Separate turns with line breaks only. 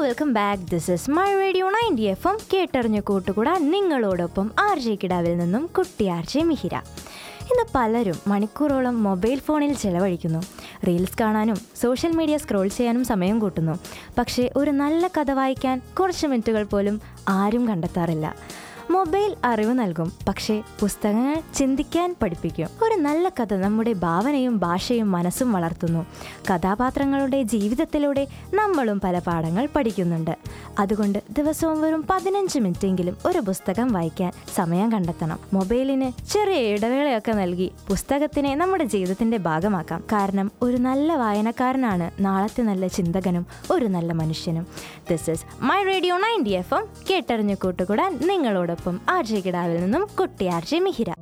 welcome back this is my radio ninety F M കേട്ടറിഞ്ഞ കൂട്ടുകൂടാൻ നിങ്ങളോടൊപ്പം ആർ ജെ കിടാവിൽ നിന്നും കുട്ടി ആർ ജെ മിഹിര ഇന്ന് പലരും മണിക്കൂറോളം മൊബൈൽ ഫോണിൽ ചെലവഴിക്കുന്നു റീൽസ് കാണാനും സോഷ്യൽ മീഡിയ സ്ക്രോൾ ചെയ്യാനും സമയം കൂട്ടുന്നു പക്ഷേ ഒരു നല്ല കഥ വായിക്കാൻ കുറച്ച് മിനിറ്റുകൾ പോലും ആരും കണ്ടെത്താറില്ല മൊബൈൽ അറിവ് നൽകും പക്ഷേ പുസ്തകങ്ങൾ ചിന്തിക്കാൻ പഠിപ്പിക്കും ഒരു നല്ല കഥ നമ്മുടെ ഭാവനയും ഭാഷയും മനസ്സും വളർത്തുന്നു കഥാപാത്രങ്ങളുടെ ജീവിതത്തിലൂടെ നമ്മളും പല പാഠങ്ങൾ പഠിക്കുന്നുണ്ട് അതുകൊണ്ട് ദിവസവും വെറും പതിനഞ്ച് മിനിറ്റെങ്കിലും ഒരു പുസ്തകം വായിക്കാൻ സമയം കണ്ടെത്തണം മൊബൈലിന് ചെറിയ ഇടവേളയൊക്കെ നൽകി പുസ്തകത്തിനെ നമ്മുടെ ജീവിതത്തിന്റെ ഭാഗമാക്കാം കാരണം ഒരു നല്ല വായനക്കാരനാണ് നാളത്തെ നല്ല ചിന്തകനും ഒരു നല്ല മനുഷ്യനും this is my radio ninety F M കേട്ടറിഞ്ഞു കൂട്ടുകൂടാൻ നിങ്ങളോടൊപ്പം ആർ ജെ കിടാവിൽ നിന്നും കുട്ടി ആർ ജെ മിഹിര